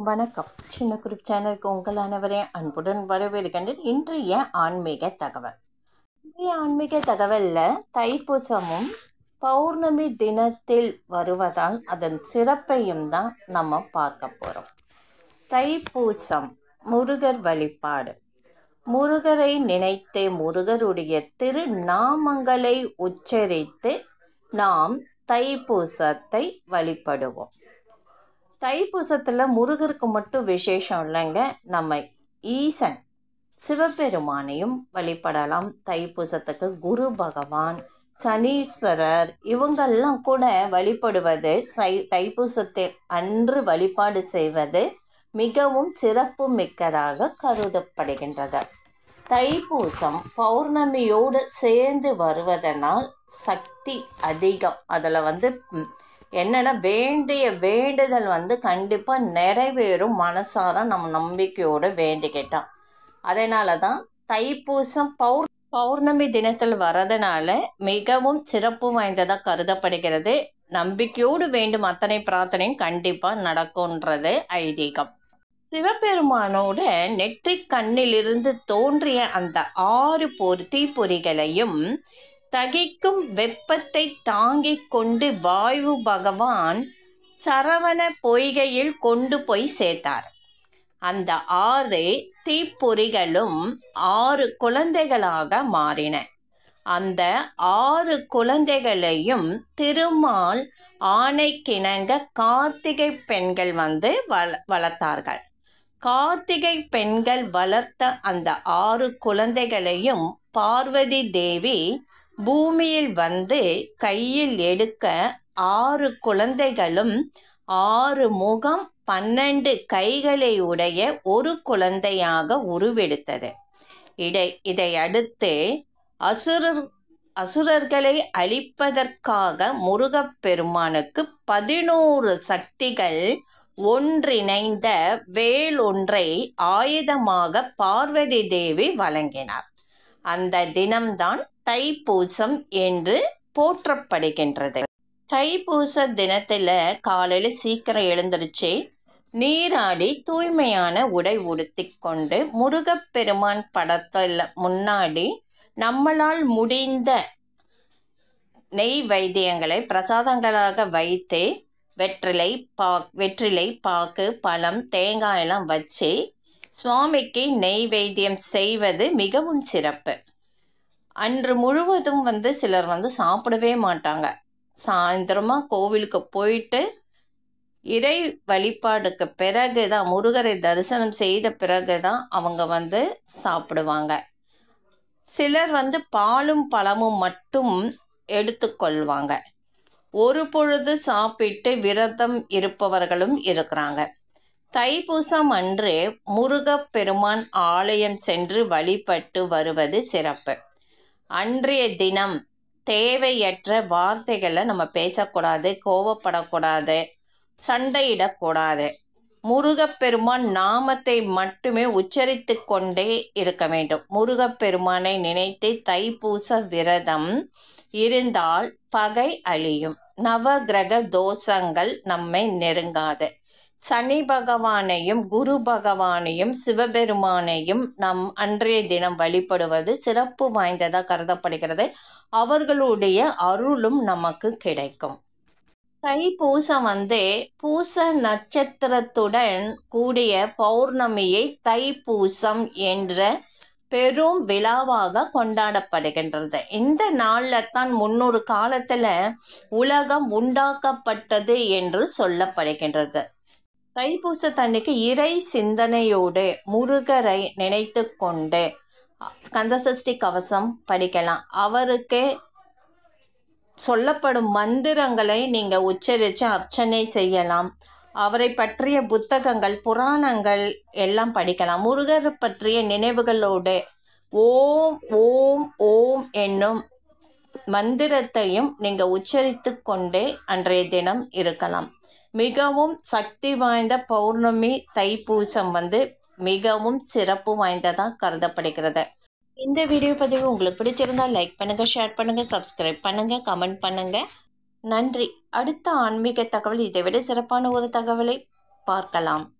வணக்கம் சின்ன குரூப் சேனலுக்கு உங்கள் அனைவரையும் அன்புடன் வரவேற்கின்றேன் இன்றைய ஆன்மீக தகவல் இன்றைய ஆன்மீக தகவலில் தைப்பூசமும் பௌர்ணமி தினத்தில் வருவதால் அதன் சிறப்பையும் தான் நம்ம பார்க்க போகிறோம் தைப்பூசம் முருகர் வழிபாடு முருகரை நினைத்து முருகருடைய திருநாமங்களை உச்சரித்து நாம் தைப்பூசத்தை வழிபடுவோம் தைப்பூசத்தில் முருகருக்கு மட்டும் விசேஷம் இல்லைங்க நம்ம ஈசன் சிவபெருமானையும் வழிபடலாம் தைப்பூசத்துக்கு குரு பகவான் சனீஸ்வரர் இவங்கெல்லாம் கூட வழிபடுவது சை தைப்பூசத்தில் அன்று வழிபாடு செய்வது மிகவும் சிறப்பு மிக்கதாக கருதப்படுகின்றது தைப்பூசம் பௌர்ணமியோடு சேர்ந்து வருவதனால் சக்தி அதிகம் அதில் வந்து ம், என்னென்னா வேண்டிய வேண்டுதல் வந்து கண்டிப்பாக நிறைவேறும் மனசார நம்ம நம்பிக்கையோடு வேண்டிக்கிட்டோம் அதனால தான் தைப்பூசம் பௌர் பௌர்ணமி தினத்தில் வரதுனால மிகவும் சிறப்பு வாய்ந்ததாக கருதப்படுகிறது நம்பிக்கையோடு வேண்டும் அத்தனை பிரார்த்தனையும் கண்டிப்பாக நடக்கும்ன்றது ஐதீகம் சிவபெருமானோட நெற்றிக் கண்ணிலிருந்து தோன்றிய அந்த ஆறு பொர் தீப்பொறிகளையும் தகிக்கும் வெப்பத்தை தாங்கிக் கொண்டு வாயு பகவான் சரவண பொய்கையில் கொண்டு போய் சேர்த்தார் அந்த ஆறு தீப்பொறிகளும் ஆறு குழந்தைகளாக மாறின அந்த ஆறு குழந்தைகளையும் திருமால் ஆணைக்கிணங்க கார்த்திகை பெண்கள் வந்து வள வளர்த்தார்கள் கார்த்திகை பெண்கள் வளர்த்த அந்த ஆறு குழந்தைகளையும் பார்வதி தேவி பூமியில் வந்து கையில் எடுக்க ஆறு குழந்தைகளும் ஆறு முகம் பன்னெண்டு கைகளை உடைய ஒரு குழந்தையாக உருவெடுத்தது இடை இதை அடுத்து அசுரர் அசுரர்களை அழிப்பதற்காக முருகப்பெருமானுக்கு பதினோரு சக்திகள் ஒன்றிணைந்த வேலொன்றை ஆயுதமாக பார்வதி தேவி வழங்கினார் அந்த தினம்தான் தைப்பூசம் என்று போற்றப்படுகின்றது தைப்பூச தினத்தில் காலையில் சீக்கிரம் எழுந்திருச்சு நீராடி தூய்மையான உடை உடுத்தி கொண்டு முருகப்பெருமான் படத்தில் முன்னாடி நம்மளால் முடிந்த நெய் வைத்தியங்களை பிரசாதங்களாக வைத்து வெற்றிலை பா வெற்றிலை பாக்கு பழம் தேங்காயெல்லாம் வச்சு சுவாமிக்கு நெய் வைத்தியம் செய்வது மிகவும் சிறப்பு அன்று முழுவதும் வந்து சிலர் வந்து சாப்பிடவே மாட்டாங்க சாயந்தரமாக கோவிலுக்கு போயிட்டு இறை வழிபாடுக்கு பிறகு தான் முருகரை தரிசனம் செய்த பிறகு தான் அவங்க வந்து சாப்பிடுவாங்க சிலர் வந்து பாலும் பழமும் மட்டும் எடுத்துக்கொள்வாங்க ஒரு பொழுது சாப்பிட்டு விரதம் இருப்பவர்களும் இருக்கிறாங்க தைப்பூசம் அன்று முருகப்பெருமான் ஆலயம் சென்று வழிபட்டு வருவது சிறப்பு அன்றைய தினம் தேவையற்ற வார்த்தைகளை நம்ம பேசக்கூடாது கோவப்படக்கூடாது சண்டையிடக்கூடாது முருகப்பெருமான் நாமத்தை மட்டுமே உச்சரித்து கொண்டே இருக்க வேண்டும் முருகப்பெருமானை நினைத்து தைப்பூச விரதம் இருந்தால் பகை அழியும் நவகிரக தோஷங்கள் நம்மை நெருங்காது சனி பகவானையும் குரு பகவானையும் சிவபெருமானையும் நம் அன்றைய தினம் வழிபடுவது சிறப்பு வாய்ந்ததாக கருதப்படுகிறது அவர்களுடைய அருளும் நமக்கு கிடைக்கும் தைப்பூசம் வந்து பூச நட்சத்திரத்துடன் கூடிய பௌர்ணமியை தைப்பூசம் என்ற பெரும் விழாவாக கொண்டாடப்படுகின்றது இந்த நாளில் தான் முன்னொரு காலத்தில் உலகம் உண்டாக்கப்பட்டது என்று சொல்லப்படுகின்றது தைப்பூசத்தன்னைக்கு இறை சிந்தனையோடு முருகரை நினைத்து கொண்டு ஸ்கந்தசஷ்டி கவசம் படிக்கலாம் அவருக்கு சொல்லப்படும் மந்திரங்களை நீங்கள் உச்சரித்து அர்ச்சனை செய்யலாம் அவரை பற்றிய புத்தகங்கள் புராணங்கள் எல்லாம் படிக்கலாம் முருகர் பற்றிய நினைவுகளோடு ஓம் ஓம் ஓம் என்னும் மந்திரத்தையும் நீங்கள் உச்சரித்து கொண்டே அன்றைய தினம் இருக்கலாம் மிகவும் சக்தி வாய்ந்த பௌர்ணமி தைப்பூசம் வந்து மிகவும் சிறப்பு வாய்ந்ததாக கருதப்படுகிறது இந்த வீடியோ பதிவு உங்களுக்கு பிடிச்சிருந்தா லைக் பண்ணுங்கள் ஷேர் பண்ணுங்கள் சப்ஸ்கிரைப் பண்ணுங்கள் கமெண்ட் பண்ணுங்கள் நன்றி அடுத்த ஆன்மீக தகவல் இதை விட சிறப்பான ஒரு தகவலை பார்க்கலாம்